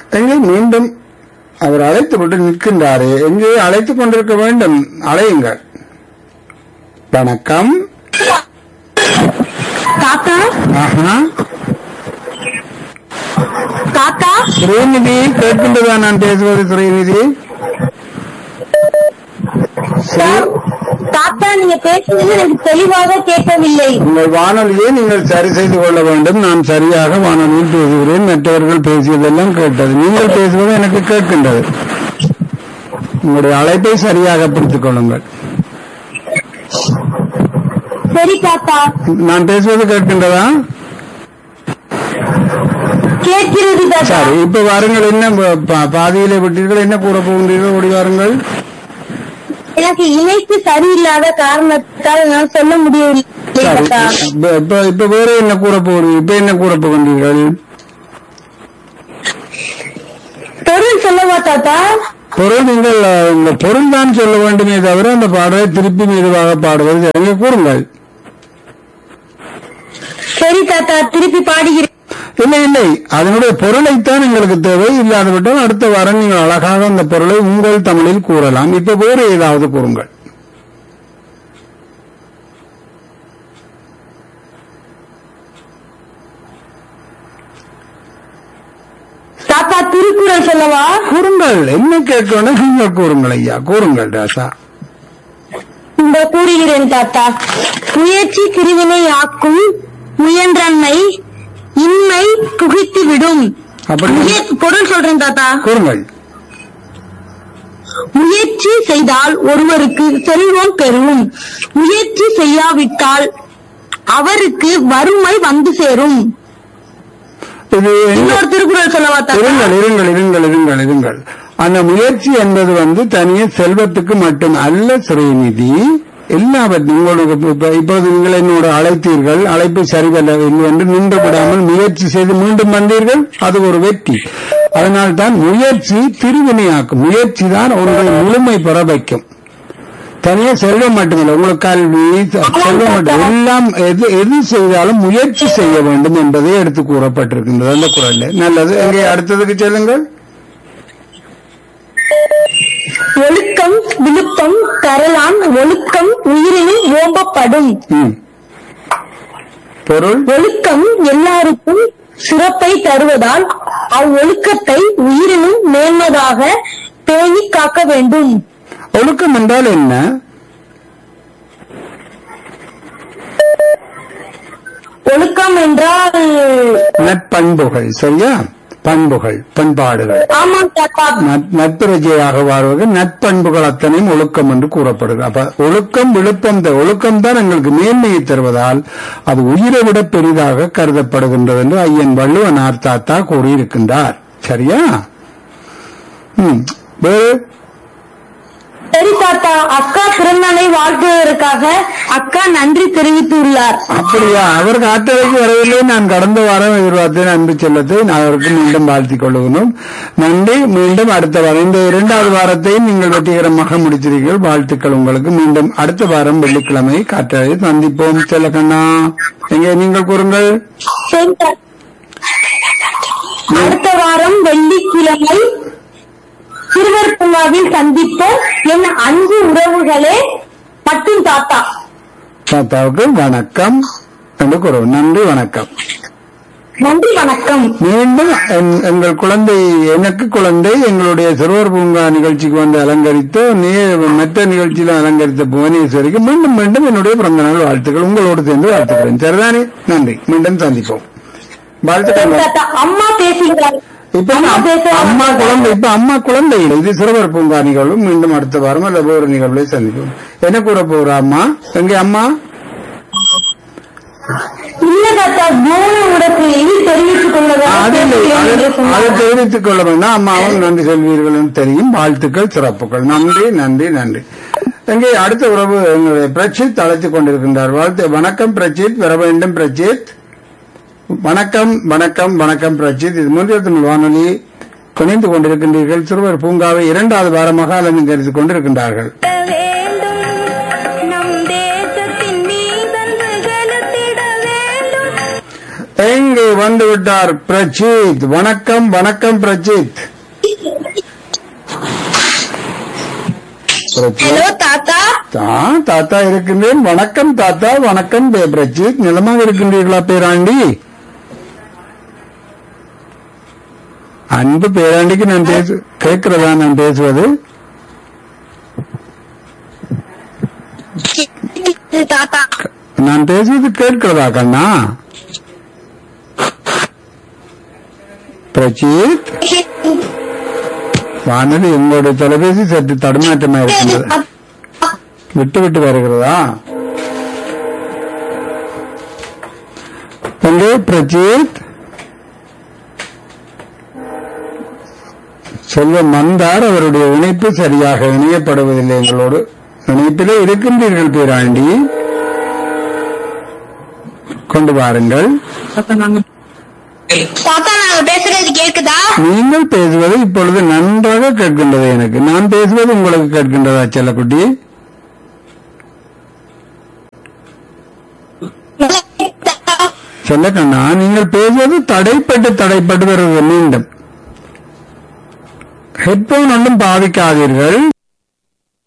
எங்கே மீண்டும் அவர் அழைத்து விட்டு நிற்கின்றாரே எங்கே அழைத்துக் கொண்டிருக்க வேண்டும் அழையுங்கள் வணக்கம் தாத்தா ஆஹா தாத்தா ஸ்ரீநிதி கேட்கின்றதா நான் பேசுவது ஸ்ரீநிதி ஸ்ரீ- தாத்தா நீங்க பேசுறது எனக்கு தெளிவாக கேட்கவில்லை உங்கள் வானொலியை நீங்கள் சரி செய்து கொள்ள வேண்டும் நான் சரியாக வானொலியில் பேசுகிறேன் மற்றவர்கள் பேசியதெல்லாம் கேட்டது நீங்கள் பேசுவது எனக்கு கேட்கின்றது உங்களுடைய அழைப்பை சரியாக பிடித்துக் கொள்ளுங்கள் சரி தாத்தா நான் பேசுவது கேட்கின்றதா கேட்கிறது தாத்தா சரி இப்ப வாருங்கள் என்ன பா- பாதியிலே விட்டீர்கள் என்ன கூற போகின்றீர்கள் ஓடி வாருங்கள் எனக்கு இணைப்பு சரியில்லாத காரணத்தால் நான் சொல்ல முடியவில்லை சரி தாத்தா இப்ப- இப்ப இப்ப வேற என்ன கூற போகிறீர்கள் இப்ப என்ன கூற போகின்றீர்கள் பொருள் சொல்லவா தாத்தா பொருள் நீங்கள் அஹ், இந்த பொருள் தான் சொல்ல வேண்டுமே தவிர அந்த பாடலை திருப்பி மெதுவாக பாடுவது எங்கே கூறுங்கள் சரி தாத்தா திருப்பி பாடுகிறேன் இல்லை இல்லை அதனுடைய பொருளைத்தான் எங்களுக்கு தேவை இல்லாதவிட்டால் அடுத்த வாரம் நீங்கள் அழகாக அந்த பொருளை உங்கள் தமிழில் கூறலாம் இப்ப வேறு ஏதாவது கூறுங்கள் தாத்தா திருக்குறள் சொல்லவா கூறுங்கள் என்ன கேட்கணும் நீங்கள் கூறுங்கள் ஐயா கூறுங்கள் ராசா இந்த கூறுகிறேன் தாத்தா முயற்சி பிரிவினை ஆக்கும் முயன்றன்மை இன்மை புகித்து விடும் அப்படி முய- பொருள் சொல்றேன் தாத்தா கூறுங்கள் முயற்சி செய்தால் ஒருவருக்கு செல்வம் பெறும் முயற்சி செய்யாவிட்டால் அவருக்கு வறுமை வந்து சேரும் இது என்ன- இன்னொரு திருக்குறள் சொல்லவா தாத்தா இருங்கள் இருங்கள் இருங்கள் இருங்கள் இருங்கள் அந்த முயற்சி என்பது வந்து தனியே செல்வத்துக்கு மட்டும் அல்ல ஸ்ரீநிதி எல்லாவற்றையும் உங்களுக்கு இப்ப- இப்ப- இப்போது நீங்கள் என்னோட அழைத்தீர்கள் அழைப்பு சரிவல்லவில்லை என்று நின்று விடாமல் முயற்சி செய்து மீண்டும் வந்தீர்கள் அது ஒரு வெற்றி அதனால்தான் முயற்சி திருவினையாக்கும் முயற்சி தான் ஒன்றை முழுமை பெற வைக்கும் தனியா செல்வம் மட்டுமில்லை உங்களுக்கு கல்வி செ- செல்வம் மட்டும் எல்லாம் எது எது செய்தாலும் முயற்சி செய்ய வேண்டும் என்பதை எடுத்து கூறப்பட்டிருக்கின்றது அந்த குரல்ல நல்லது எங்கே அடுத்ததுக்கு செல்லுங்கள் ஒழுக்கம் விழுப்பம் தரலான் ஒழுக்கம் உயிரினும் ஓம்பப்படும் ம். பொருள் ஒழுக்கம் எல்லாருக்கும் சிறப்பை தருவதால் அவ்வொழுக்கத்தை உயிரினும் மேன்மதாக பேணி காக்க வேண்டும் ஒழுக்கம் என்றால் என்ன ஒழுக்கம் என்றால் நற்பண்புகள் சரியா பண்புகள் பண்பாடுகள் ஆமாம் தாத்தா நற்- நற்பிரஜையாக வாழ்வர்கள் நற்பண்புகள் அத்தனையும் ஒழுக்கம் என்று கூறப்படுகிறது அப்ப ஒழுக்கம் விழுப்பம் த- ஒழுக்கம் தான் எங்களுக்கு மேன்மையை தருவதால் அது உயிரை விட பெரிதாக கருதப்படுகின்றது என்று ஐயன் வள்ளுவனார் தாத்தா கூறியிருக்கின்றார் சரியா ம் வேறு சரி தாத்தா அக்கா பிறந்தநாளை வாழ்த்துவதற்காக அக்கா நன்றி தெரிவித்துள்ளார் அப்படியா அவர் காற்றலைக்கு வரவில்லை நான் கடந்த வாரம் எதிர்பார்த்தேன் அன்பு செல்லத்தை நான் அவருக்கு மீண்டும் வாழ்த்திக் கொள்ளுகிறோம் நன்றி மீண்டும் அடுத்த வாரம் இந்த இரண்டாவது வாரத்தையும் நீங்கள் வெற்றிகரமாக முடித்திருக்கிறீர்கள் வாழ்த்துக்கள் உங்களுக்கு மீண்டும் அடுத்த வாரம் வெள்ளிக்கிழமை காற்றலை சந்திப்போம் செல்லக்கண்ணா எங்கே நீங்கள் கூறுங்கள் சரி தாத்தா. அடுத்த வாரம் வெள்ளிக்கிழமை சிறுவர் பூங்காவில் சந்திப்போம் என் அன்பு உறவுகளே மற்றும் தாத்தா தாத்தாவுக்கு வணக்கம் என்று கூறுவோம் நன்றி வணக்கம் நன்றி வணக்கம் மீண்டும் என்- எங்கள் குழந்தை எனக்கு குழந்தை எங்களுடைய சிறுவர் பூங்கா நிகழ்ச்சிக்கு வந்து அலங்கரித்த நீ மற்ற நிகழ்ச்சியில அலங்கரித்த புவனேஸ்வரிக்கு மீண்டும் மீண்டும் என்னுடைய பிறந்த நாள் வாழ்த்துக்கள் உங்களோடு சேர்ந்து வாழ்த்துக்கிறேன் சரிதானே நன்றி மீண்டும் சந்திப்போம் வாழ்த்துக்கள் தாத்தா அம்மா பேசுகிறார் இப்ப அம்மா நான் பேச அம்மா குழந்தை இப்ப அம்மா குழந்தை இல்லை. இது சிறுவர் பூங்கா நிகழ்வு மீண்டும் அடுத்த வாரம் அல்ல வேறு நிகழ்வை சந்திப்போம் என்ன கூற போறா அம்மா எங்க அம்மா இல்ல தாத்தா மூணு உடற்கு இது தெரிவித்துக் கொள்ளதான் அது இல்லை. பேசுகிறேன் என்று அது- அதை சொன்னார். தெரிவித்துக் கொள்ள வேண்டாம் அம்மாவும் நன்றி சொல்வீர்கள் என்று தெரியும் வாழ்த்துக்கள் சிறப்புகள் நன்றி நன்றி நன்றி எங்கே அடுத்த உறவு எங்களுடைய பிரச்சித் அழைத்துக் கொண்டிருக்கின்றார் வாழ்த்து வணக்கம் பிரச்சித் வர வேண்டும் பிரச்சித் வணக்கம் வணக்கம் வணக்கம் பிரச்சித் இது மூன்றிய தமிழ் வானொலி துணைந்து கொண்டிருக்கின்றீர்கள் சிறுவர் பூங்காவை இரண்டாவது வாரமாக அலங்கரித்துக் கொண்டிருக்கின்றார்கள் வேண்டும் நம் தேசத்தின் மீதன்பு செலுத்திட வேண்டும் எங்கே வந்து விட்டார் பிரச்சித் வணக்கம் வணக்கம் பிரச்சித் பிரச்சித் ஹலோ தாத்தா தா தாத்தா இருக்கின்றேன் வணக்கம் தாத்தா வணக்கம் பே- பிரச்சித் நிலமாக இருக்கின்றீர்களா பேராண்டி அன்பு பேராண்டிக்கு நான் பேசு கேட்கிறதா நான் பேசுவது தாத்தா நான் பேசுவது கேட்கிறதா கண்ணா பிரச்சித் வானதி உங்களுடைய தொலைபேசி சற்று தடுமாற்றமா இருக்கின்றது விட்டு விட்டு வருகிறதா எங்கே பிரச்சித் செல்வம் வந்தார் அவருடைய இணைப்பு சரியாக இணையப்படுவதில்லை எங்களோடு இணைப்பிலே இருக்கின்றீர்கள் பேராண்டி கொண்டு வாருங்கள் தாத்தா நாங்க பேசுறது கேக்குதா நீங்கள் பேசுவது இப்பொழுது நன்றாக கேட்கின்றது எனக்கு நான் பேசுவது உங்களுக்கு கேட்கின்றதா செல்லக்குட்டி செல்லக்கண்ணா நீங்கள் பேசுவது தடைப்பட்டு தடைப்பட்டு வருவது மீண்டும் ஹெட்போன் ஒன்றும் பாவிக்காதீர்கள்